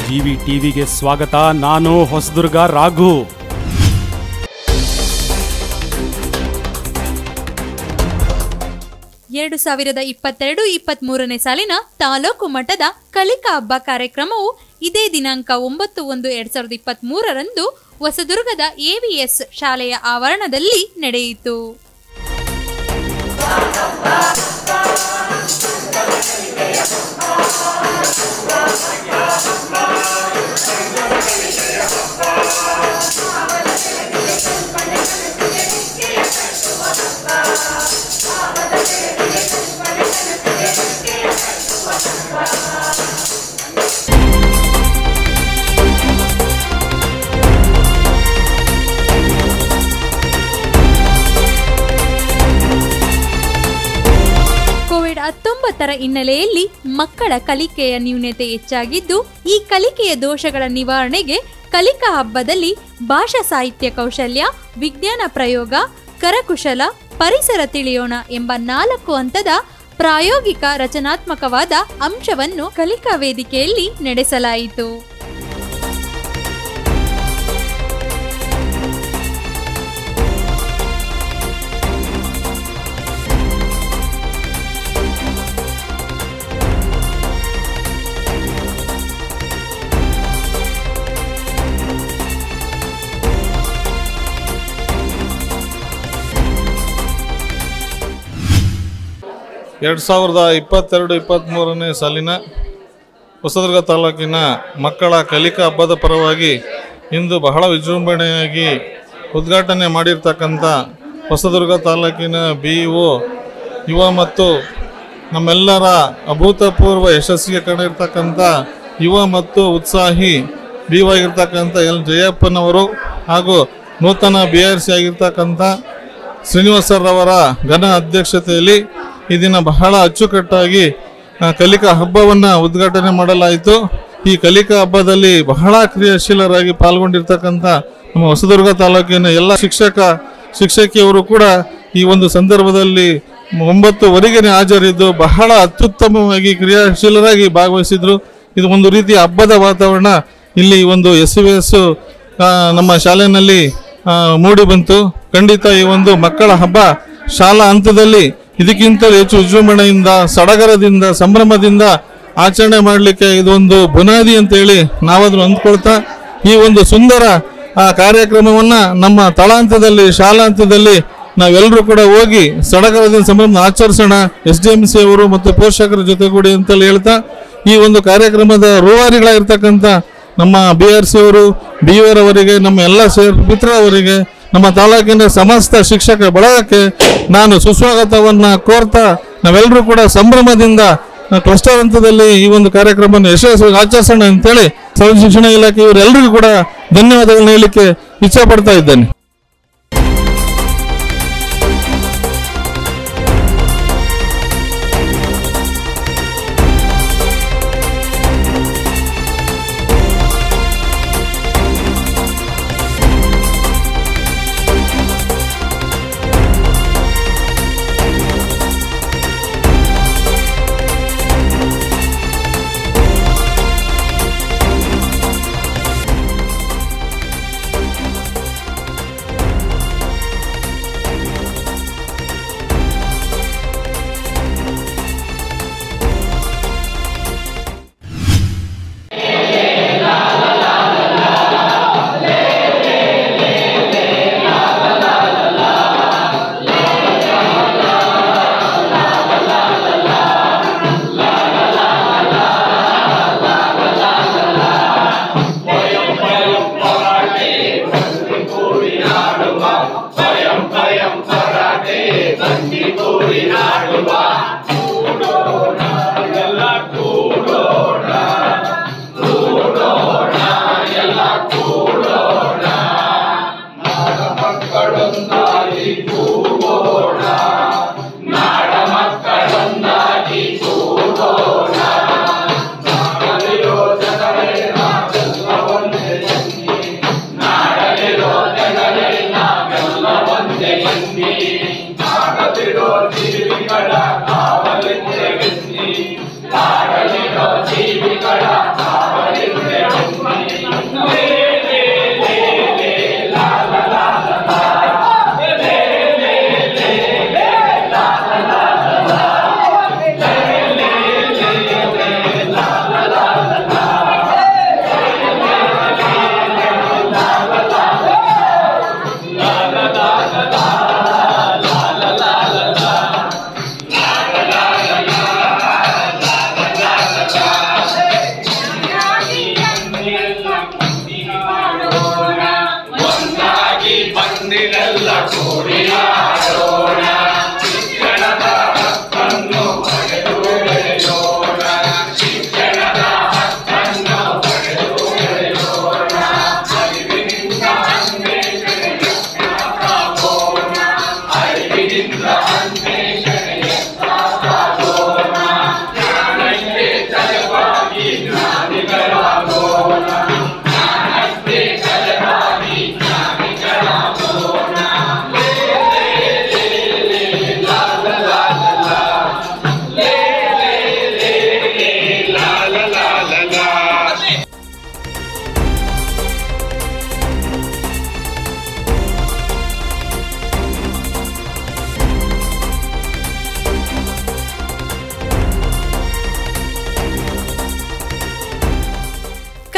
GV ಟಿವಿಗೆ ಸ್ವಾಗತ ನಾನು ಹೊಸದುರ್ಗ ರಾಘು ಎರಡು ಸಾವಿರದ ಇಪ್ಪತ್ತೆರಡು ಇಪ್ಪತ್ತ್ ಮೂರನೇ ಸಾಲಿನ ತಾಲೂಕು ಮಟ್ಟದ ಕಲಿಕಾ ಹಬ್ಬ ಕಾರ್ಯಕ್ರಮವು ಇದೇ ದಿನಾಂಕ ಒಂಬತ್ತು ಒಂದು ಎರಡ್ ಸಾವಿರದ ಇಪ್ಪತ್ತ್ ಮೂರರಂದು ಹೊಸದುರ್ಗದ ಎವಿಎಸ್ ಶಾಲೆಯ ಆವರಣದಲ್ಲಿ ನಡೆಯಿತು ಕೋವಿಡ್ ಹತ್ತೊಂಬತ್ತರ ಹಿನ್ನೆಲೆಯಲ್ಲಿ ಮಕ್ಕಳ ಕಲಿಕೆಯ ನ್ಯೂನತೆ ಹೆಚ್ಚಾಗಿದ್ದು ಈ ಕಲಿಕೆಯ ದೋಷಗಳ ನಿವಾರಣೆಗೆ ಕಲಿಕಾ ಹಬ್ಬದಲ್ಲಿ ಭಾಷಾ ಸಾಹಿತ್ಯ ಕೌಶಲ್ಯ ವಿಜ್ಞಾನ ಪ್ರಯೋಗ ಕರಕುಶಲ ಪರಿಸರ ತಿಳಿಯೋಣ ಎಂಬ ನಾಲ್ಕು ಹಂತದ ಪ್ರಾಯೋಗಿಕ ರಚನಾತ್ಮಕವಾದ ಅಂಶವನ್ನು ಕಲಿಕಾ ವೇದಿಕೆಯಲ್ಲಿ ನಡೆಸಲಾಯಿತು ಎರಡು ಸಾವಿರದ ಇಪ್ಪತ್ತೆರಡು ಇಪ್ಪತ್ತ್ಮೂರನೇ ಸಾಲಿನ ಹೊಸದುರ್ಗ ತಾಲೂಕಿನ ಮಕ್ಕಳ ಕಲಿಕಾ ಹಬ್ಬದ ಪರವಾಗಿ ಇಂದು ಬಹಳ ವಿಜೃಂಭಣೆಯಾಗಿ ಉದ್ಘಾಟನೆ ಮಾಡಿರ್ತಕ್ಕಂಥ ಹೊಸದುರ್ಗ ತಾಲೂಕಿನ ಬಿ ಒ ಯುವ ಮತ್ತು ನಮ್ಮೆಲ್ಲರ ಅಭೂತಪೂರ್ವ ಯಶಸ್ಸಿಗೆ ಕಂಡಿರ್ತಕ್ಕಂಥ ಯುವ ಮತ್ತು ಉತ್ಸಾಹಿ ಬಿ ಒ ಆಗಿರ್ತಕ್ಕಂಥ ಎಲ್ ಜಯಪ್ಪನವರು ಹಾಗೂ ನೂತನ ಬಿ ಆರ್ ಸಿ ಆಗಿರ್ತಕ್ಕಂಥ ಶ್ರೀನಿವಾಸರವರ ಘನ ಅಧ್ಯಕ್ಷತೆಯಲ್ಲಿ ಈ ದಿನ ಬಹಳ ಅಚ್ಚುಕಟ್ಟಾಗಿ ಆ, ಕಲಿಕಾ ಹಬ್ಬವನ್ನು ಉದ್ಘಾಟನೆ ಮಾಡಲಾಯಿತು ಈ ಕಲಿಕಾ ಹಬ್ಬದಲ್ಲಿ ಬಹಳ ಕ್ರಿಯಾಶೀಲರಾಗಿ ಪಾಲ್ಗೊಂಡಿರ್ತಕ್ಕಂಥ ನಮ್ಮ ಹೊಸದುರ್ಗ ತಾಲೂಕಿನ ಎಲ್ಲ ಶಿಕ್ಷಕ ಶಿಕ್ಷಕಿಯವರು ಕೂಡ ಈ ಒಂದು ಸಂದರ್ಭದಲ್ಲಿ ಒಂಬತ್ತುವರೆಗೆ ಹಾಜರಿದ್ದು ಬಹಳ ಅತ್ಯುತ್ತಮವಾಗಿ ಕ್ರಿಯಾಶೀಲರಾಗಿ ಭಾಗವಹಿಸಿದ್ರು ಇದು ಒಂದು ರೀತಿಯ ಹಬ್ಬದ ವಾತಾವರಣ ಇಲ್ಲಿ ಒಂದು ಎಸ್ ವಿ ಎಸ್ ನಮ್ಮ ಶಾಲೆಯಲ್ಲಿ ಆ, ಮೂಡಿ ಬಂತು ಖಂಡಿತ ಈ ಒಂದು ಮಕ್ಕಳ ಹಬ್ಬ ಶಾಲಾ ಹಂತದಲ್ಲಿ ಇದಕ್ಕಿಂತಲೂ ಹೆಚ್ಚು ವಿಜೃಂಭಣೆಯಿಂದ ಸಡಗರದಿಂದ ಸಂಭ್ರಮದಿಂದ ಆಚರಣೆ ಮಾಡಲಿಕ್ಕೆ ಇದೊಂದು ಬುನಾದಿ ಅಂತೇಳಿ ನಾವದನ್ನು ಅಂದ್ಕೊಳ್ತಾ ಈ ಒಂದು ಸುಂದರ ಆ ಕಾರ್ಯಕ್ರಮವನ್ನ ನಮ್ಮ ತಳಾಂತದಲ್ಲಿ ಶಾಲಾ ಹಂತದಲ್ಲಿ ನಾವೆಲ್ಲರೂ ಕೂಡ ಹೋಗಿ ಸಡಗರದಿಂದ ಸಂಭ್ರಮ ಆಚರಿಸೋಣ ಎಸ್ ಡಿ ಎಂ ಸಿ ಅವರು ಮತ್ತು ಪೋಷಕರ ಜೊತೆಗೂಡಿ ಅಂತೇಳಿ ಹೇಳ್ತಾ ಈ ಒಂದು ಕಾರ್ಯಕ್ರಮದ ರೂವಾರಿಗಳಾಗಿರ್ತಕ್ಕಂಥ ನಮ್ಮ ಬಿ ಆರ್ ಸಿ ಅವರು ಬಿ ಆರ್ ಅವರಿಗೆ ನಮ್ಮ ಎಲ್ಲ ಸೇರ್ ಮಿತ್ರರವರಿಗೆ ನಮ್ಮ ತಾಲೂಕಿನ ಸಮಸ್ತ ಶಿಕ್ಷಕ ಬಳಗಕ್ಕೆ ನಾನು ಸುಸ್ವಾಗತವನ್ನ ಕೋರ್ತಾ ನಾವೆಲ್ಲರೂ ಕೂಡ ಸಂಭ್ರಮದಿಂದ ಆ, ಕ್ಲಸ್ಟರ್ ಹಂತದಲ್ಲಿ ಈ ಒಂದು ಕಾರ್ಯಕ್ರಮವನ್ನು ಯಶಸ್ವಿ ಆಚರಿಸೋಣ ಅಂತೇಳಿ ಸರ್ವ ಶಿಕ್ಷಣ ಇಲಾಖೆ ಇವರೆಲ್ಲರಿಗೂ ಕೂಡ ಧನ್ಯವಾದಗಳನ್ನ ಹೇಳಲಿಕ್ಕೆ ಇಚ್ಛೆ ಪಡ್ತಾ ಇದ್ದೇನೆ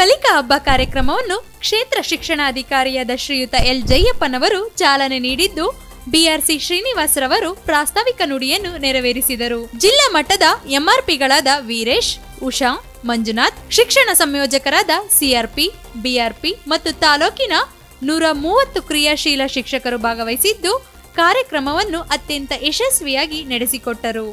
ಕಲಿಕಾ ಹಬ್ಬ ಕಾರ್ಯಕ್ರಮವನ್ನು ಕ್ಷೇತ್ರ ಶಿಕ್ಷಣಾಧಿಕಾರಿಯಾದ ಶ್ರೀಯುತ ಎಲ್ ಜಯ್ಯಪ್ಪನವರು ಚಾಲನೆ ನೀಡಿದ್ದು ಬಿಆರ್ಸಿ ಶ್ರೀನಿವಾಸರವರು ಪ್ರಾಸ್ತಾವಿಕ ನುಡಿಯನ್ನು ನೆರವೇರಿಸಿದರು ಜಿಲ್ಲಾ ಮಟ್ಟದ ಎಂಆರ್ಪಿಗಳಾದ ವೀರೇಶ್ ಉಷಾ ಮಂಜುನಾಥ್ ಶಿಕ್ಷಣ ಸಂಯೋಜಕರಾದ ಸಿಆರ್ಪಿ ಬಿಆರ್ಪಿ ಮತ್ತು ತಾಲೂಕಿನ ನೂರ ಮೂವತ್ತು ಕ್ರಿಯಾಶೀಲ ಶಿಕ್ಷಕರು ಭಾಗವಹಿಸಿದ್ದು ಕಾರ್ಯಕ್ರಮವನ್ನು ಅತ್ಯಂತ ಯಶಸ್ವಿಯಾಗಿ ನಡೆಸಿಕೊಟ್ಟರು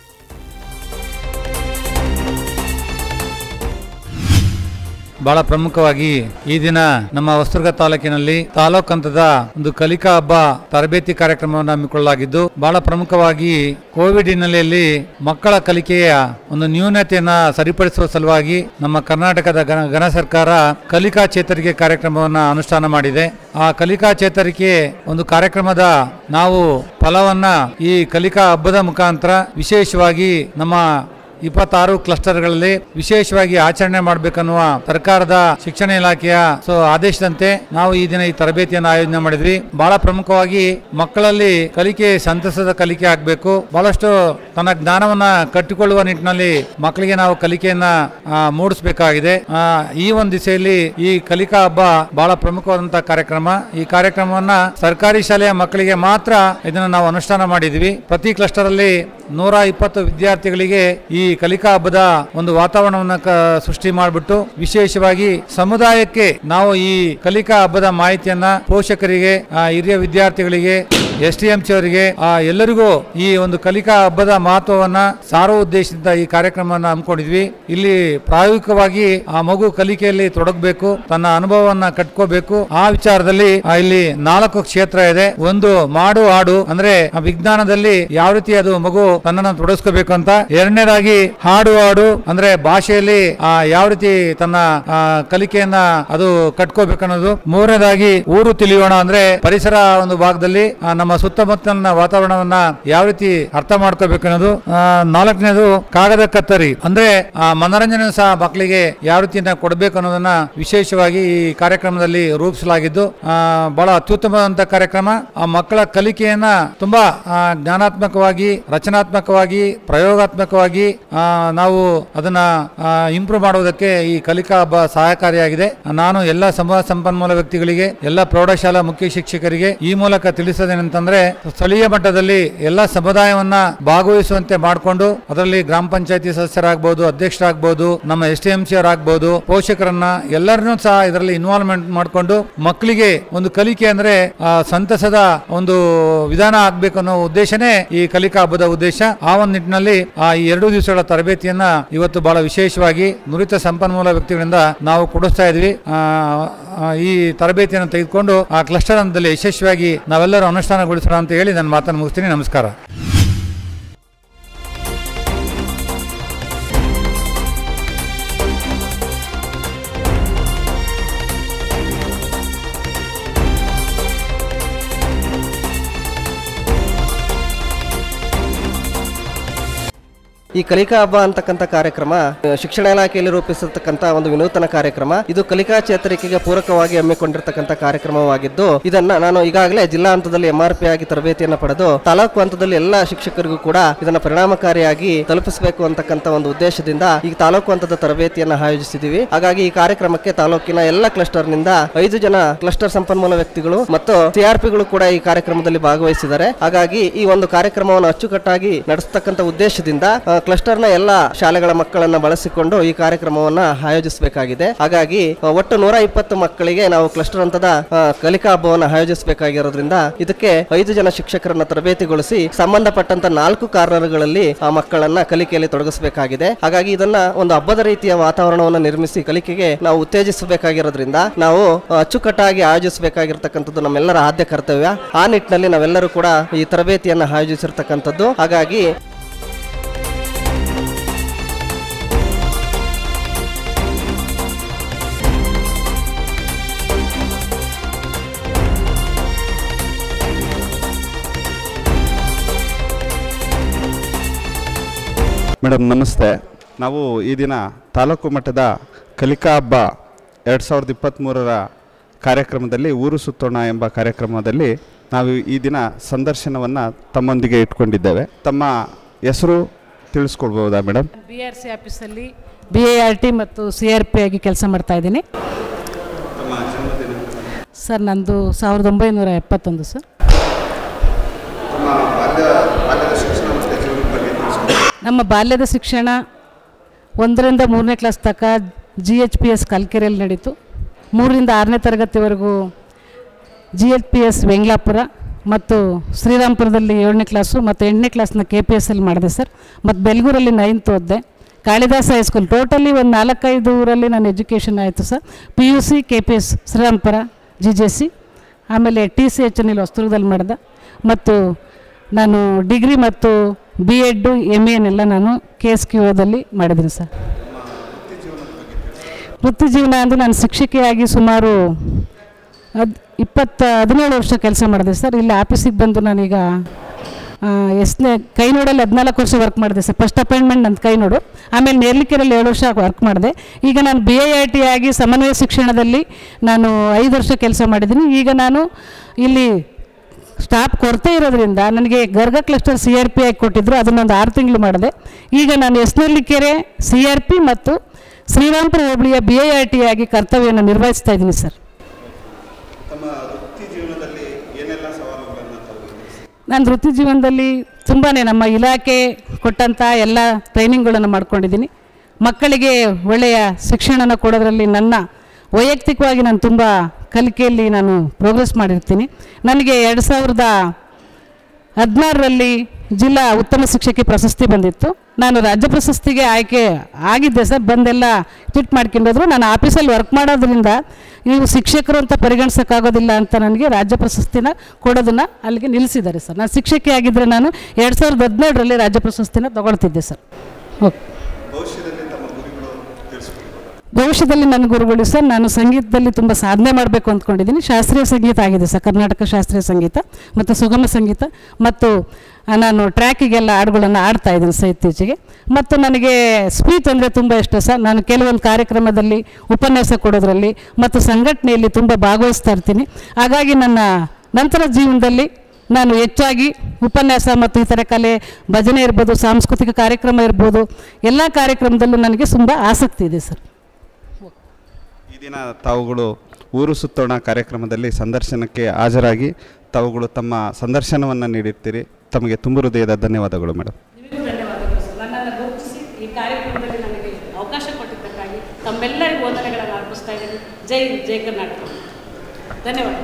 ಬಹಳ ಪ್ರಮುಖವಾಗಿ ಈ ದಿನ ನಮ್ಮ ಹೊಸದುರ್ಗ ತಾಲೂಕಿನಲ್ಲಿ ತಾಲೂಕ್ ಹಂತದ ಒಂದು ಕಲಿಕಾ ಹಬ್ಬ ತರಬೇತಿ ಕಾರ್ಯಕ್ರಮವನ್ನು ಹಮ್ಮಿಕೊಳ್ಳಲಾಗಿದ್ದು ಬಹಳ ಪ್ರಮುಖವಾಗಿ ಕೋವಿಡ್ ಹಿನ್ನೆಲೆಯಲ್ಲಿ ಮಕ್ಕಳ ಕಲಿಕೆಯ ಒಂದು ನ್ಯೂನತೆಯನ್ನ ಸರಿಪಡಿಸುವ ಸಲುವಾಗಿ ನಮ್ಮ ಕರ್ನಾಟಕದ ಘನ ಘನ ಸರ್ಕಾರ ಕಲಿಕಾ ಚೇತರಿಕೆ ಕಾರ್ಯಕ್ರಮವನ್ನು ಅನುಷ್ಠಾನ ಮಾಡಿದೆ ಆ ಕಲಿಕಾ ಚೇತರಿಕೆ ಒಂದು ಕಾರ್ಯಕ್ರಮದ ನಾವು ಫಲವನ್ನ ಈ ಕಲಿಕಾ ಹಬ್ಬದ ಮುಖಾಂತರ ವಿಶೇಷವಾಗಿ ನಮ್ಮ ಇಪ್ಪತ್ತಾರು ಕ್ಲಸ್ಟರ್ಗಳಲ್ಲಿ ವಿಶೇಷವಾಗಿ ಆಚರಣೆ ಮಾಡಬೇಕನ್ನುವ ಸರ್ಕಾರದ ಶಿಕ್ಷಣ ಇಲಾಖೆಯ ಸೊ ಆದೇಶದಂತೆ ನಾವು ಈ ದಿನ ಈ ತರಬೇತಿಯನ್ನು ಆಯೋಜನೆ ಮಾಡಿದ್ವಿ ಬಹಳ ಪ್ರಮುಖವಾಗಿ ಮಕ್ಕಳಲ್ಲಿ ಕಲಿಕೆ ಸಂತಸದ ಕಲಿಕೆ ಆಗಬೇಕು ಬಹಳಷ್ಟು ತನ್ನ ಜ್ಞಾನವನ್ನ ಕಟ್ಟಿಕೊಳ್ಳುವ ನಿಟ್ಟಿನಲ್ಲಿ ಮಕ್ಕಳಿಗೆ ನಾವು ಕಲಿಕೆಯನ್ನ ಆ, ಮೂಡಿಸಬೇಕಾಗಿದೆ ಆ, ಈ ಒಂದು ದಿಸೆಯಲ್ಲಿ ಈ ಕಲಿಕಾ ಹಬ್ಬ ಬಹಳ ಪ್ರಮುಖವಾದಂತಹ ಕಾರ್ಯಕ್ರಮ ಈ ಕಾರ್ಯಕ್ರಮವನ್ನ ಸರ್ಕಾರಿ ಶಾಲೆಯ ಮಕ್ಕಳಿಗೆ ಮಾತ್ರ ಇದನ್ನು ನಾವು ಅನುಷ್ಠಾನ ಮಾಡಿದ್ವಿ ಪ್ರತಿ ಕ್ಲಸ್ಟರ್ ಅಲ್ಲಿ ನೂರ ಇಪ್ಪತ್ತು ವಿದ್ಯಾರ್ಥಿಗಳಿಗೆ ಈ ಕಲಿಕಾ ಹಬ್ಬದ ಒಂದು ವಾತಾವರಣವನ್ನು ಕ- ಸೃಷ್ಟಿ ಮಾಡಿಬಿಟ್ಟು ವಿಶೇಷವಾಗಿ ಸಮುದಾಯಕ್ಕೆ ನಾವು ಈ ಕಲಿಕಾ ಹಬ್ಬದ ಮಾಹಿತಿಯನ್ನ ಪೋಷಕರಿಗೆ ಆ, ಹಿರಿಯ ವಿದ್ಯಾರ್ಥಿಗಳಿಗೆ ಎಸ್ ಟಿ ಎಂ ಸಿ ಅವರಿಗೆ ಆ, ಎಲ್ಲರಿಗೂ ಈ ಒಂದು ಕಲಿಕಾ ಹಬ್ಬದ ಮಹತ್ವವನ್ನ ಸಾರುವ ಉದ್ದೇಶದಿಂದ ಈ ಕಾರ್ಯಕ್ರಮವನ್ನು ಹಮ್ಮಿಕೊಂಡಿದ್ವಿ ಇಲ್ಲಿ ಪ್ರಾಯೋಗಿಕವಾಗಿ ಆ ಮಗು ಕಲಿಕೆಯಲ್ಲಿ ತೊಡಗಬೇಕು ತನ್ನ ಅನುಭವವನ್ನ ಕಟ್ಕೋಬೇಕು ಆ ವಿಚಾರದಲ್ಲಿ ಆ, ಇಲ್ಲಿ ನಾಲ್ಕು ಕ್ಷೇತ್ರ ಇದೆ ಒಂದು ಮಾಡು ಆಡು ಅಂದ್ರೆ ಆ ವಿಜ್ಞಾನದಲ್ಲಿ ಯಾವ ರೀತಿ ಅದು ಮಗು ತನ್ನನ್ನು ತೊಡಗಿಸ್ಕೋಬೇಕು ಅಂತ ಎರಡನೇದಾಗಿ ಹಾಡು ಹಾಡು ಅಂದ್ರೆ ಭಾಷೆಯಲ್ಲಿ ಆ, ಯಾವ ರೀತಿ ತನ್ನ ಆ, ಕಲಿಕೆಯನ್ನ ಅದು ಕಟ್ಕೋಬೇಕನ್ನೋದು ಮೂರನೇದಾಗಿ ಊರು ತಿಳಿಯೋಣ ಅಂದ್ರೆ ಪರಿಸರ ಒಂದು ಭಾಗದಲ್ಲಿ ಆ, ನಮ್ಮ ಸುತ್ತಮುತ್ತಲಿನ ವಾತಾವರಣವನ್ನ ಯಾವ ರೀತಿ ಅರ್ಥ ಮಾಡ್ಕೋಬೇಕು ಅನ್ನೋದು ಆ, ನಾಲ್ಕನೇದು ಕಾಗದ ಕತ್ತರಿ ಅಂದ್ರೆ ಆ, ಮನೋರಂಜನೆ ಸಹ ಮಕ್ಕಳಿಗೆ ಯಾವ ರೀತಿಯನ್ನ ಕೊಡಬೇಕು ಅನ್ನೋದನ್ನ ವಿಶೇಷವಾಗಿ ಈ ಕಾರ್ಯಕ್ರಮದಲ್ಲಿ ರೂಪಿಸಲಾಗಿದ್ದು ಆ, ಬಹಳ ಅತ್ಯುತ್ತಮವಾದಂತಹ ಕಾರ್ಯಕ್ರಮ ಆ ಮಕ್ಕಳ ಕಲಿಕೆಯನ್ನ ತುಂಬಾ ಆ, ಜ್ಞಾನಾತ್ಮಕವಾಗಿ ರಚನಾತ್ಮಕವಾಗಿ ಪ್ರಯೋಗಾತ್ಮಕವಾಗಿ ಆ, ನಾವು ಅದನ್ನ ಇಂಪ್ರೂವ್ ಮಾಡುವುದಕ್ಕೆ ಈ ಕಲಿಕಾ ಹಬ್ಬ ಸಹಕಾರಿಯಾಗಿದೆ ನಾನು ಎಲ್ಲ ಸಮೂಹ ಸಂಪನ್ಮೂಲ ವ್ಯಕ್ತಿಗಳಿಗೆ ಎಲ್ಲ ಪ್ರೌಢಶಾಲಾ ಮುಖ್ಯ ಶಿಕ್ಷಕರಿಗೆ ಈ ಮೂಲಕ ತಿಳಿಸೋದೇನಂತಂದ್ರೆ ಸ್ಥಳೀಯ ಮಟ್ಟದಲ್ಲಿ ಎಲ್ಲ ಸಮುದಾಯವನ್ನ ಭಾಗವಹಿಸುವಂತೆ ಮಾಡಿಕೊಂಡು ಅದರಲ್ಲಿ ಗ್ರಾಮ ಪಂಚಾಯತಿ ಸದಸ್ಯರಾಗಬಹುದು ಅಧ್ಯಕ್ಷರಾಗಬಹುದು ನಮ್ಮ ಎಸ್ ಟಿ ಎಂ ಸಿ ಅವರಾಗಬಹುದು ಪೋಷಕರನ್ನ ಎಲ್ಲರನ್ನೂ ಸಹ ಇದರಲ್ಲಿ ಇನ್ವಾಲ್ವ್ಮೆಂಟ್ ಮಾಡಿಕೊಂಡು ಮಕ್ಕಳಿಗೆ ಒಂದು ಕಲಿಕೆ ಅಂದ್ರೆ ಆ, ಸಂತಸದ ಒಂದು ವಿಧಾನ ಆಗ್ಬೇಕು ಅನ್ನೋ ಉದ್ದೇಶನೇ ಈ ಕಲಿಕಾ ಹಬ್ಬದ ಉದ್ದೇಶ ಆ ಒಂದು ನಿಟ್ಟಿನಲ್ಲಿ ಆ ಈ ಎರಡು ದಿವಸಗಳ ತರಬೇತಿಯನ್ನ ಇವತ್ತು ಬಹಳ ವಿಶೇಷವಾಗಿ ನುರಿತ ಸಂಪನ್ಮೂಲ ವ್ಯಕ್ತಿಗಳಿಂದ ನಾವು ಕೊಡಿಸ್ತಾ ಇದ್ವಿ ಆ, ಆ, ಈ ತರಬೇತಿಯನ್ನು ತೆಗೆದುಕೊಂಡು ಆ ಕ್ಲಸ್ಟರ್ ಹಂತದಲ್ಲಿ ಯಶಸ್ವಿಯಾಗಿ ನಾವೆಲ್ಲರೂ ಅನುಷ್ಠಾನಗೊಳಿಸೋಣ ಅಂತ ಹೇಳಿ ನನ್ನ ಮಾತನ್ನು ಮುಗಿಸ್ತೀನಿ ನಮಸ್ಕಾರ ಈ ಕಲಿಕಾ ಹಬ್ಬ ಅಂತಕ್ಕಂಥ ಕಾರ್ಯಕ್ರಮ ಆ, ಶಿಕ್ಷಣ ಇಲಾಖೆಯಲ್ಲಿ ರೂಪಿಸಿರ್ತಕ್ಕಂಥ ಒಂದು ವಿನೂತನ ಕಾರ್ಯಕ್ರಮ ಇದು ಕಲಿಕಾ ಚೇತರಿಕೆಗೆ ಪೂರಕವಾಗಿ ಹಮ್ಮಿಕೊಂಡಿರ್ತಕ್ಕಂಥ ಕಾರ್ಯಕ್ರಮವಾಗಿದ್ದು ಇದನ್ನ ನಾನು ಈಗಾಗಲೇ ಜಿಲ್ಲಾ ಹಂತದಲ್ಲಿ ಎಂಆರ್ಪಿ ಆಗಿ ತರಬೇತಿಯನ್ನು ಪಡೆದು ತಾಲೂಕು ಹಂತದಲ್ಲಿ ಎಲ್ಲ ಶಿಕ್ಷಕರಿಗೂ ಕೂಡ ಇದನ್ನ ಪರಿಣಾಮಕಾರಿಯಾಗಿ ತಲುಪಿಸಬೇಕು ಅಂತಕ್ಕಂಥ ಒಂದು ಉದ್ದೇಶದಿಂದ ಈ ತಾಲೂಕು ಹಂತದ ತರಬೇತಿಯನ್ನು ಆಯೋಜಿಸಿದ್ದೀವಿ ಹಾಗಾಗಿ ಈ ಕಾರ್ಯಕ್ರಮಕ್ಕೆ ತಾಲೂಕಿನ ಎಲ್ಲ ಕ್ಲಸ್ಟರ್ ನಿಂದ ಐದು ಜನ ಕ್ಲಸ್ಟರ್ ಸಂಪನ್ಮೂಲ ವ್ಯಕ್ತಿಗಳು ಮತ್ತು ಸಿಆರ್ಪಿಗಳು ಕೂಡ ಈ ಕಾರ್ಯಕ್ರಮದಲ್ಲಿ ಭಾಗವಹಿಸಿದ್ದಾರೆ ಹಾಗಾಗಿ ಈ ಒಂದು ಕಾರ್ಯಕ್ರಮವನ್ನು ಅಚ್ಚುಕಟ್ಟಾಗಿ ನಡೆಸ್ತಕ್ಕಂಥ ಉದ್ದೇಶದಿಂದ ಆ, ಕ್ಲಸ್ಟರ್ನ ಎಲ್ಲ ಶಾಲೆಗಳ ಮಕ್ಕಳನ್ನ ಬಳಸಿಕೊಂಡು ಈ ಕಾರ್ಯಕ್ರಮವನ್ನ ಆಯೋಜಿಸಬೇಕಾಗಿದೆ ಹಾಗಾಗಿ ಆ, ಒಟ್ಟು ನೂರ ಇಪ್ಪತ್ತು ಮಕ್ಕಳಿಗೆ ನಾವು ಕ್ಲಸ್ಟರ್ ಹಂತದ ಆ, ಕಲಿಕಾ ಹಬ್ಬವನ್ನು ಆಯೋಜಿಸಬೇಕಾಗಿರೋದ್ರಿಂದ ಇದಕ್ಕೆ ಐದು ಜನ ಶಿಕ್ಷಕರನ್ನ ತರಬೇತಿಗೊಳಿಸಿ ಸಂಬಂಧಪಟ್ಟಂತ ನಾಲ್ಕು ಕಾರ್ನರ್ಗಳಲ್ಲಿ ಆ ಮಕ್ಕಳನ್ನ ಕಲಿಕೆಯಲ್ಲಿ ತೊಡಗಿಸಬೇಕಾಗಿದೆ ಹಾಗಾಗಿ ಇದನ್ನ ಒಂದು ಹಬ್ಬದ ರೀತಿಯ ವಾತಾವರಣವನ್ನು ನಿರ್ಮಿಸಿ ಕಲಿಕೆಗೆ ನಾವು ಉತ್ತೇಜಿಸಬೇಕಾಗಿರೋದ್ರಿಂದ ನಾವು ಆ, ಅಚ್ಚುಕಟ್ಟಾಗಿ ಆಯೋಜಿಸಬೇಕಾಗಿರ್ತಕ್ಕಂಥದ್ದು ನಮ್ಮೆಲ್ಲರ ಆದ್ಯ ಕರ್ತವ್ಯ ಆ ನಿಟ್ಟಿನಲ್ಲಿ ನಾವೆಲ್ಲರೂ ಕೂಡ ಈ ತರಬೇತಿಯನ್ನು ಆಯೋಜಿಸಿರ್ತಕ್ಕಂಥದ್ದು ಹಾಗಾಗಿ ಮೇಡಮ್ ನಮಸ್ತೆ ನಾವು ಈ ದಿನ ತಾಲೂಕು ಮಟ್ಟದ ಕಲಿಕಾ ಹಬ್ಬ ಎರಡು ಸಾವಿರದ ಇಪ್ಪತ್ತ್ಮೂರರ ಕಾರ್ಯಕ್ರಮದಲ್ಲಿ ಊರು ಸುತ್ತೋಣ ಎಂಬ ಕಾರ್ಯಕ್ರಮದಲ್ಲಿ ನಾವು ಈ ದಿನ ಸಂದರ್ಶನವನ್ನು ತಮ್ಮೊಂದಿಗೆ ಇಟ್ಕೊಂಡಿದ್ದೇವೆ ತಮ್ಮ ಹೆಸರು ತಿಳಿಸ್ಕೊಡ್ಬೋದಾ ಮೇಡಮ್ ಬಿ ಆರ್ ಸಿ ಆಫೀಸಲ್ಲಿ ಬಿ ಎ ಆರ್ ಟಿ ಮತ್ತು ಸಿ ಆರ್ ಪಿ ಆಗಿ ಕೆಲಸ ಮಾಡ್ತಾ ಇದ್ದೀನಿ ಸರ್ ನಂದು ಸಾವಿರದ ಒಂಬೈನೂರ ಎಪ್ಪತ್ತೊಂದು ಸರ್ ನಮ್ಮ ಬಾಲ್ಯದ ಶಿಕ್ಷಣ ಒಂದರಿಂದ ಮೂರನೇ ಕ್ಲಾಸ್ ತನಕ ಜಿ ಎಚ್ ಪಿ ಎಸ್ ಕಲ್ಕೆರೆಯಲ್ಲಿ ನಡೀತು ಮೂರರಿಂದ ಆರನೇ ತರಗತಿವರೆಗೂ G H P S Venglapura ಮತ್ತು ಶ್ರೀರಾಮ್ಪುರದಲ್ಲಿ ಏಳನೇ ಕ್ಲಾಸು ಮತ್ತು ಎಂಟನೇ ಕ್ಲಾಸ್ನ ಕೆ ಪಿ ಎಸ್ ಅಲ್ಲಿ ಮಾಡಿದೆ ಸರ್ ಮತ್ತು ಬೆಲ್ಗೂರಲ್ಲಿ ನೈನ್ತ್ ಓದಿದೆ ಕಾಳಿದಾಸ ಹೈಸ್ಕೂಲ್ ಟೋಟಲಿ ಒಂದು ನಾಲ್ಕೈದು ಊರಲ್ಲಿ ನನ್ನ ಎಜುಕೇಷನ್ ಆಯಿತು sir P U C K P S Shrirampura G J C ಆಮೇಲೆ ಟಿ ಸಿ ಎಚ್ ಎನ್ ಇಲ್ಲಿ ಹೊಸದುರ್ಗದಲ್ಲಿ ಮಾಡಿದೆ ಮತ್ತು ನಾನು ಡಿಗ್ರಿ ಮತ್ತು ಬಿ ಎಡ್ಡು ಎಮ್ ಎನೆಲ್ಲ ನಾನು ಕೆ ಎಸ್ ಕ್ಯೂ ಓದಲ್ಲಿ ಮಾಡಿದ್ದೀನಿ ಸರ್ ವೃತ್ತಿ ಜೀವನ ಅಂದರೆ ನಾನು ಶಿಕ್ಷಕಿಯಾಗಿ ಸುಮಾರು ಹದ್ ಇಪ್ಪತ್ತು ಹದಿನೇಳು ವರ್ಷ ಕೆಲಸ ಮಾಡಿದೆ ಸರ್ ಇಲ್ಲಿ ಆಫೀಸಿಗೆ ಬಂದು ನಾನೀಗ ಆ, ಎಷ್ಟನೇ ಕೈ ನೋಡಲ್ಲಿ ಹದಿನಾಲ್ಕು ವರ್ಷ ವರ್ಕ್ ಮಾಡಿದೆ ಸರ್ ಫಸ್ಟ್ ಅಪಾಯಿಂಟ್ಮೆಂಟ್ ನನ್ನ ಕೈ ನೋಡು ಆಮೇಲೆ ನೇರ್ಲಿಕೆರಲ್ಲಿ ಏಳು ವರ್ಷ ವರ್ಕ್ ಮಾಡಿದೆ ಈಗ ನಾನು ಬಿ ಐ ಐ ಟಿ ಆಗಿ ಸಮನ್ವಯ ಶಿಕ್ಷಣದಲ್ಲಿ ನಾನು ಐದು ವರ್ಷ ಕೆಲಸ ಮಾಡಿದ್ದೀನಿ ಈಗ ನಾನು ಇಲ್ಲಿ ಸ್ಟಾಫ್ ಕೊರತೆ ಇರೋದ್ರಿಂದ ನನಗೆ Garga cluster C R P ಆಗಿ ಕೊಟ್ಟಿದ್ದರು ಅದನ್ನೊಂದು ಆರು ತಿಂಗಳು ಮಾಡಿದೆ ಈಗ ನಾನು ಎಸ್ನಳ್ಳಿಕೆರೆ ಸಿ ಆರ್ ಪಿ ಮತ್ತು ಶ್ರೀರಾಮ್ಪುರ ಹೋಬಳಿಯ ಬಿ ಐ ಆರ್ ಟಿ ಆಗಿ ಕರ್ತವ್ಯವನ್ನು ನಿರ್ವಹಿಸ್ತಾ ಇದ್ದೀನಿ ಸರ್ ನಾನು ವೃತ್ತಿ ಜೀವನದಲ್ಲಿ ತುಂಬಾ ನಮ್ಮ ಇಲಾಖೆ ಕೊಟ್ಟಂಥ ಎಲ್ಲ ಟ್ರೈನಿಂಗ್ಗಳನ್ನು ಮಾಡ್ಕೊಂಡಿದ್ದೀನಿ ಮಕ್ಕಳಿಗೆ ಒಳ್ಳೆಯ ಶಿಕ್ಷಣನ ಕೊಡೋದ್ರಲ್ಲಿ ನನ್ನ ವೈಯಕ್ತಿಕವಾಗಿ ನಾನು ತುಂಬ ಕಲಿಕೆಯಲ್ಲಿ ನಾನು ಪ್ರೋಗ್ರೆಸ್ ಮಾಡಿರ್ತೀನಿ ನನಗೆ ಎರಡು ಸಾವಿರದ ಹದಿನಾರರಲ್ಲಿ ಜಿಲ್ಲಾ ಉತ್ತಮ ಶಿಕ್ಷಕಿ ಪ್ರಶಸ್ತಿ ಬಂದಿತ್ತು ನಾನು ರಾಜ್ಯ ಪ್ರಶಸ್ತಿಗೆ ಆಯ್ಕೆ ಆಗಿದ್ದೆ ಸರ್ ಬಂದೆಲ್ಲ ಟ್ವೀಟ್ ಮಾಡ್ಕೊಂಡೋದ್ರು ನಾನು ಆಫೀಸಲ್ಲಿ ವರ್ಕ್ ಮಾಡೋದ್ರಿಂದ ನೀವು ಶಿಕ್ಷಕರು ಅಂತ ಪರಿಗಣಿಸೋಕ್ಕಾಗೋದಿಲ್ಲ ಅಂತ ನನಗೆ ರಾಜ್ಯ ಪ್ರಶಸ್ತಿನ ಕೊಡೋದನ್ನು ಅಲ್ಲಿಗೆ ನಿಲ್ಲಿಸಿದ್ದಾರೆ ಸರ್ ನಾನು ಶಿಕ್ಷಕಿ ಆಗಿದ್ದರೆ ನಾನು ಎರಡು ಸಾವಿರದ ಹದಿನೇಳರಲ್ಲಿ ರಾಜ್ಯ ಪ್ರಶಸ್ತಿನ ತಗೊಳ್ತಿದ್ದೆ ಸರ್ ಓಕೆ ಭವಿಷ್ಯದಲ್ಲಿ ನನ್ನ ಗುರುಗಳು ಸರ್ ನಾನು ಸಂಗೀತದಲ್ಲಿ ತುಂಬ ಸಾಧನೆ ಮಾಡಬೇಕು ಅಂದ್ಕೊಂಡಿದ್ದೀನಿ ಶಾಸ್ತ್ರೀಯ ಸಂಗೀತ ಆಗಿದೆ ಸರ್ ಕರ್ನಾಟಕ ಶಾಸ್ತ್ರೀಯ ಸಂಗೀತ ಮತ್ತು ಸುಗಮ ಸಂಗೀತ ಮತ್ತು ಆ, ನಾನು ಟ್ರ್ಯಾಕಿಗೆಲ್ಲ ಹಾಡುಗಳನ್ನು ಆಡ್ತಾ ಇದ್ದೀನಿ ಸರ್ ಇತ್ತೀಚೆಗೆ ಮತ್ತು ನನಗೆ ಸ್ಪೀಚ್ ಅಂದರೆ ತುಂಬ ಇಷ್ಟ ಸರ್ ನಾನು ಕೆಲವೊಂದು ಕಾರ್ಯಕ್ರಮದಲ್ಲಿ ಉಪನ್ಯಾಸ ಕೊಡೋದ್ರಲ್ಲಿ ಮತ್ತು ಸಂಘಟನೆಯಲ್ಲಿ ತುಂಬ ಭಾಗವಹಿಸ್ತಾ ಇರ್ತೀನಿ ಹಾಗಾಗಿ ನನ್ನ ನಂತರ ಜೀವನದಲ್ಲಿ ನಾನು ಹೆಚ್ಚಾಗಿ ಉಪನ್ಯಾಸ ಮತ್ತು ಇತರ ಕಲೆ ಭಜನೆ ಇರ್ಬೋದು ಸಾಂಸ್ಕೃತಿಕ ಕಾರ್ಯಕ್ರಮ ಇರ್ಬೋದು ಎಲ್ಲ ಕಾರ್ಯಕ್ರಮದಲ್ಲೂ ನನಗೆ ತುಂಬ ಆಸಕ್ತಿ ಇದೆ ಸರ್ ಈ ದಿನ ತಾವುಗಳು ಊರು ಸುತ್ತೋಣ ಕಾರ್ಯಕ್ರಮದಲ್ಲಿ ಸಂದರ್ಶನಕ್ಕೆ ಹಾಜರಾಗಿ ತಾವುಗಳು ತಮ್ಮ ಸಂದರ್ಶನವನ್ನು ನೀಡಿರ್ತೀರಿ ತಮಗೆ ತುಂಬ ಹೃದಯದ ಧನ್ಯವಾದಗಳು ಮೇಡಮ್ ಧನ್ಯವಾದಗಳು ಸರ್ ನನ್ನನ್ನು ಗುರುತಿಸಿ ಈ ಕಾರ್ಯಕ್ರಮದಲ್ಲಿ ನನಗೆ ಅವಕಾಶ ಕೊಟ್ಟಿದ್ದಕ್ಕಾಗಿ ತಮ್ಮೆಲ್ಲರಿಗೂ ವಂದನೆಗಳನ್ನು ಅರ್ಪಿಸ್ತಾ ಇದ್ದೀನಿ ಜೈ ಹಿಂದ್, ಜೈ ಕರ್ನಾಟಕ ಧನ್ಯವಾದ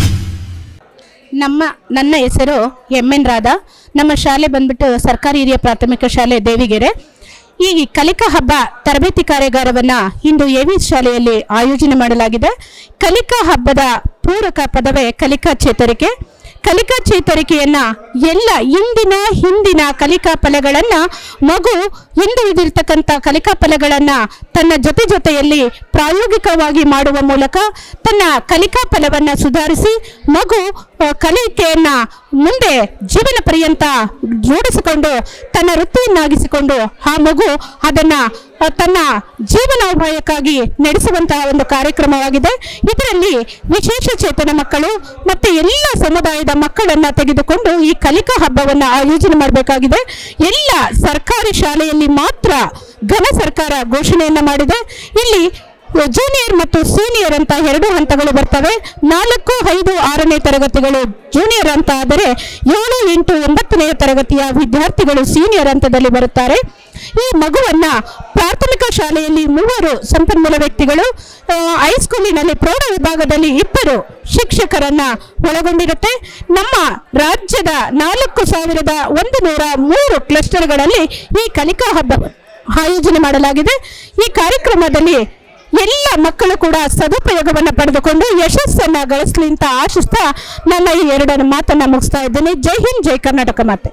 ನಮ್ಮ ನನ್ನ ಹೆಸರು ಎಮ್ ಎನ್ ರಾಧಾ ನಮ್ಮ ಶಾಲೆ ಬಂದ್ಬಿಟ್ಟು ಸರ್ಕಾರಿ ಹಿರಿಯ ಪ್ರಾಥಮಿಕ ಶಾಲೆ ದೇವಿಗೆರೆ ಈ ಕಲಿಕಾ ಹಬ್ಬ ತರಬೇತಿ ಕಾರ್ಯಾಗಾರವನ್ನು ಇಂದು ಎ ವಿ ಶಾಲೆಯಲ್ಲಿ ಆಯೋಜನೆ ಮಾಡಲಾಗಿದೆ ಕಲಿಕಾ ಹಬ್ಬದ ಪೂರಕ ಪದವೇ ಕಲಿಕಾ ಚೇತರಿಕೆ ಕಲಿಕಾ ಚೇತರಿಕೆಯನ್ನ ಎಲ್ಲ ಇಂದಿನ ಹಿಂದಿನ ಕಲಿಕಾ ಫಲಗಳನ್ನ ಮಗು ಇಂದು ಇದಿರ್ತಕ್ಕಂಥ ಕಲಿಕಾ ಫಲಗಳನ್ನ ತನ್ನ ಜೊತೆ ಜೊತೆಯಲ್ಲಿ ಪ್ರಾಯೋಗಿಕವಾಗಿ ಮಾಡುವ ಮೂಲಕ ತನ್ನ ಕಲಿಕಾ ಫಲವನ್ನ ಸುಧಾರಿಸಿ ಮಗು ಆ, ಕಲಿಕೆಯನ್ನ ಮುಂದೆ ಜೀವನ ಪರ್ಯಂತ ಜೋಡಿಸಿಕೊಂಡು ತನ್ನ ವೃತ್ತಿಯನ್ನಾಗಿಸಿಕೊಂಡು ಆ ಮಗು ಅದನ್ನ ಆ, ತನ್ನ ಜೀವನೋಪಾಯಕ್ಕಾಗಿ ನಡೆಸುವಂತಹ ಒಂದು ಕಾರ್ಯಕ್ರಮವಾಗಿದೆ ಇದರಲ್ಲಿ ವಿಶೇಷ ಚೇತನ ಮಕ್ಕಳು ಮತ್ತೆ ಎಲ್ಲ ಸಮುದಾಯದ ಮಕ್ಕಳನ್ನ ತೆಗೆದುಕೊಂಡು ಈ ಕಲಿಕಾ ಹಬ್ಬವನ್ನ ಆಯೋಜನೆ ಮಾಡಬೇಕಾಗಿದೆ ಎಲ್ಲ ಸರ್ಕಾರಿ ಶಾಲೆಯಲ್ಲಿ ಮಾತ್ರ ಘನ ಸರ್ಕಾರ ಘೋಷಣೆಯನ್ನ ಮಾಡಿದೆ ಇಲ್ಲಿ ಜೂನಿಯರ್ ಮತ್ತು ಸೀನಿಯರ್ ಅಂತ ಎರಡು ಹಂತಗಳು ಬರ್ತವೆ ನಾಲ್ಕು ಐದು ಆರನೇ ತರಗತಿಗಳು ಜೂನಿಯರ್ ಅಂತ ಆದರೆ ಏಳು ಎಂಟು ಒಂಬತ್ತನೆಯ ತರಗತಿಯ ವಿದ್ಯಾರ್ಥಿಗಳು ಸೀನಿಯರ್ ಹಂತದಲ್ಲಿ ಬರುತ್ತಾರೆ ಈ ಮಗುವನ್ನ ಪ್ರಾಥಮಿಕ ಶಾಲೆಯಲ್ಲಿ ಮೂವರು ಸಂಪನ್ಮೂಲ ವ್ಯಕ್ತಿಗಳು ಆ, ಹೈಸ್ಕೂಲಿನಲ್ಲಿ ಪ್ರೌಢ ವಿಭಾಗದಲ್ಲಿ ಇಬ್ಬರು ಶಿಕ್ಷಕರನ್ನ ಒಳಗೊಂಡಿರುತ್ತೆ ನಮ್ಮ ರಾಜ್ಯದ ನಾಲ್ಕು ಸಾವಿರದ ಒಂದು ನೂರ ಮೂರು ಕ್ಲಸ್ಟರ್ಗಳಲ್ಲಿ ಈ ಕಲಿಕಾ ಹಬ್ಬ ಆಯೋಜನೆ ಮಾಡಲಾಗಿದೆ ಈ ಕಾರ್ಯಕ್ರಮದಲ್ಲಿ ಎಲ್ಲ ಮಕ್ಕಳು ಕೂಡ ಸದುಪಯೋಗವನ್ನು ಪಡೆದುಕೊಂಡು ಯಶಸ್ಸನ್ನ ಗಳಿಸಲಿ ಅಂತ ಆಶಿಸ್ತಾ ನನ್ನ ಈ ಎರಡನ್ನು ಮಾತನ್ನ ಮುಗಿಸ್ತಾ ಇದ್ದೇನೆ ಜೈ ಹಿಂದ್ ಜೈ ಕರ್ನಾಟಕ ಮಾತೆ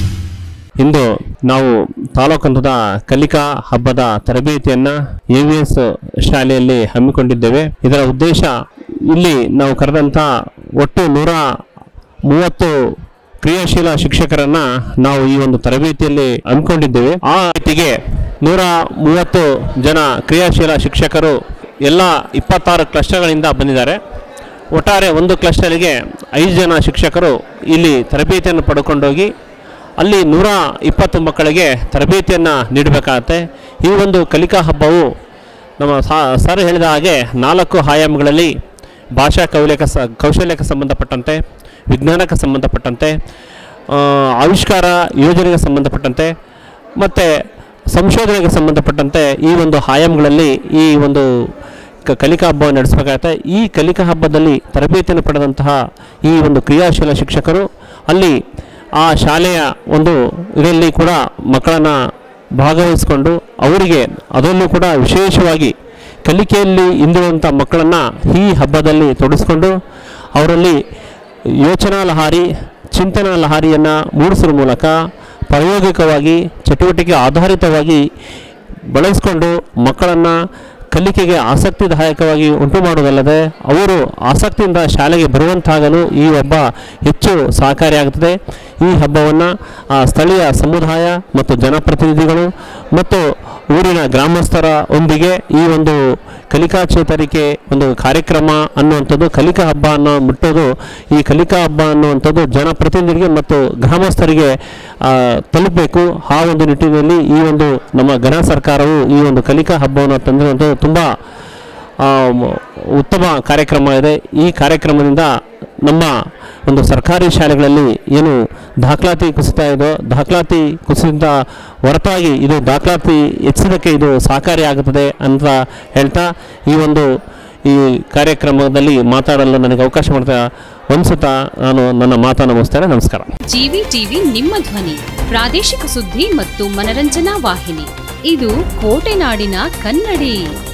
ಇಂದು ನಾವು ತಾಲೂಕು ಹಂತದ ಕಲಿಕಾ ಹಬ್ಬದ ತರಬೇತಿಯನ್ನ ಎ ವಿ ಎಸ್ ಶಾಲೆಯಲ್ಲಿ ಹಮ್ಮಿಕೊಂಡಿದ್ದೇವೆ ಇದರ ಉದ್ದೇಶ ಇಲ್ಲಿ ನಾವು ಕರೆದಂಥ ಒಟ್ಟು ನೂರ ಮೂವತ್ತು ಕ್ರಿಯಾಶೀಲ ಶಿಕ್ಷಕರನ್ನ ನಾವು ಈ ಒಂದು ತರಬೇತಿಯಲ್ಲಿ ಹಮ್ಮಿಕೊಂಡಿದ್ದೇವೆ ಆ ರೀತಿಗೆ ನೂರ ಮೂವತ್ತು ಜನ ಕ್ರಿಯಾಶೀಲ ಶಿಕ್ಷಕರು ಎಲ್ಲ ಇಪ್ಪತ್ತಾರು ಕ್ಲಸ್ಟರ್ಗಳಿಂದ ಬಂದಿದ್ದಾರೆ ಒಟ್ಟಾರೆ ಒಂದು ಕ್ಲಸ್ಟರ್ಗೆ ಐದು ಜನ ಶಿಕ್ಷಕರು ಇಲ್ಲಿ ತರಬೇತಿಯನ್ನು ಪಡ್ಕೊಂಡೋಗಿ ಅಲ್ಲಿ ನೂರ ಇಪ್ಪತ್ತು ಮಕ್ಕಳಿಗೆ ತರಬೇತಿಯನ್ನು ನೀಡಬೇಕಾಗತ್ತೆ ಈ ಒಂದು ಕಲಿಕಾ ಹಬ್ಬವು ನಮ್ಮ ಸಾ- ಸರ್ ಹೇಳಿದ ಹಾಗೆ ನಾಲ್ಕು ಆಯಾಮಗಳಲ್ಲಿ ಭಾಷಾ ಕೌಲಿಕ ಸ ಕೌಶಲ್ಯಕ್ಕೆ ಸಂಬಂಧಪಟ್ಟಂತೆ ವಿಜ್ಞಾನಕ್ಕೆ ಸಂಬಂಧಪಟ್ಟಂತೆ ಆ, ಆವಿಷ್ಕಾರ ಯೋಜನೆಗೆ ಸಂಬಂಧಪಟ್ಟಂತೆ ಮತ್ತು ಸಂಶೋಧನೆಗೆ ಸಂಬಂಧಪಟ್ಟಂತೆ ಈ ಒಂದು ಆಯಾಮಗಳಲ್ಲಿ ಈ ಒಂದು ಕ- ಕಲಿಕಾ ಹಬ್ಬವನ್ನು ನಡೆಸಬೇಕಾಗತ್ತೆ ಈ ಕಲಿಕಾ ಹಬ್ಬದಲ್ಲಿ ತರಬೇತಿಯನ್ನು ಪಡೆದಂತಹ ಈ ಒಂದು ಕ್ರಿಯಾಶೀಲ ಶಿಕ್ಷಕರು ಅಲ್ಲಿ ಆ ಶಾಲೆಯ ಒಂದು ಇದರಲ್ಲಿ ಕೂಡ ಮಕ್ಕಳನ್ನು ಭಾಗವಹಿಸಿಕೊಂಡು ಅವರಿಗೆ ಅದರಲ್ಲೂ ಕೂಡ ವಿಶೇಷವಾಗಿ ಕಲಿಕೆಯಲ್ಲಿ ಹಿಂದಿರುವಂಥ ಮಕ್ಕಳನ್ನು ಈ ಹಬ್ಬದಲ್ಲಿ ತೊಡಗಿಸ್ಕೊಂಡು ಅವರಲ್ಲಿ ಯೋಚನಾ ಲಹಾರಿ ಚಿಂತನಾ ಲಹಾರಿಯನ್ನು ಮೂಡಿಸುವ ಮೂಲಕ ಪ್ರಾಯೋಗಿಕವಾಗಿ ಚಟುವಟಿಕೆ ಆಧಾರಿತವಾಗಿ ಬಳಸಿಕೊಂಡು ಮಕ್ಕಳನ್ನು ಕಲಿಕೆಗೆ ಆಸಕ್ತಿದಾಯಕವಾಗಿ ಉಂಟು ಮಾಡುವುದಲ್ಲದೆ ಅವರು ಆಸಕ್ತಿಯಿಂದ ಶಾಲೆಗೆ ಬರುವಂತಾಗಲು ಈ ಹಬ್ಬ ಹೆಚ್ಚು ಸಹಕಾರಿಯಾಗುತ್ತದೆ ಈ ಹಬ್ಬವನ್ನು ಸ್ಥಳೀಯ ಸಮುದಾಯ ಮತ್ತು ಜನಪ್ರತಿನಿಧಿಗಳು ಮತ್ತು ಊರಿನ ಗ್ರಾಮಸ್ಥರ ಒಂದಿಗೆ ಈ ಒಂದು ಕಲಿಕಾ ಚೇತರಿಕೆ ಒಂದು ಕಾರ್ಯಕ್ರಮ ಅನ್ನುವಂಥದ್ದು ಕಲಿಕಾ ಹಬ್ಬ ಅನ್ನೋ ಮುಟ್ಟೋದು ಈ ಕಲಿಕಾ ಹಬ್ಬ ಅನ್ನುವಂಥದ್ದು ಜನಪ್ರತಿನಿಧಿಗಳಿಗೆ ಮತ್ತು ಗ್ರಾಮಸ್ಥರಿಗೆ ಆ, ತಲುಪಬೇಕು ಆ ಒಂದು ನಿಟ್ಟಿನಲ್ಲಿ ಈ ಒಂದು ನಮ್ಮ ಘನ ಸರ್ಕಾರವು ಈ ಒಂದು ಕಲಿಕಾ ಹಬ್ಬವನ್ನು ತಂದಿರುವಂಥದ್ದು ತುಂಬ ಆ, ಮ- ಉತ್ತಮ ಕಾರ್ಯಕ್ರಮ ಇದೆ ಈ ಕಾರ್ಯಕ್ರಮದಿಂದ ನಮ್ಮ ಒಂದು ಸರ್ಕಾರಿ ಶಾಲೆಗಳಲ್ಲಿ ಏನು ದಾಖಲಾತಿ ಕುಸಿತ ಇದೋ ದಾಖಲಾತಿ ಕುಸಿತ ಹೊರತಾಗಿ ಇದು ದಾಖಲಾತಿ ಹೆಚ್ಚಿಸೋದಕ್ಕೆ ಇದು ಸಹಕಾರಿಯಾಗುತ್ತದೆ ಅಂತ ಹೇಳ್ತಾ ಈ ಒಂದು ಈ ಕಾರ್ಯಕ್ರಮದಲ್ಲಿ ಮಾತಾಡಲು ನನಗೆ ಅವಕಾಶ ಮಾಡ್ತಾ ಅನಿಸುತ್ತಾ ನಾನು ನನ್ನ ಮಾತನ್ನು ಮುಗಿಸ್ತೇನೆ ನಮಸ್ಕಾರ ಜಿವಿ ಟಿವಿ ನಿಮ್ಮ ಧ್ವನಿ ಪ್ರಾದೇಶಿಕ ಸುದ್ದಿ ಮತ್ತು ಮನರಂಜನಾ ವಾಹಿನಿ ಇದು ಕೋಟೆನಾಡಿನ ಕನ್ನಡಿ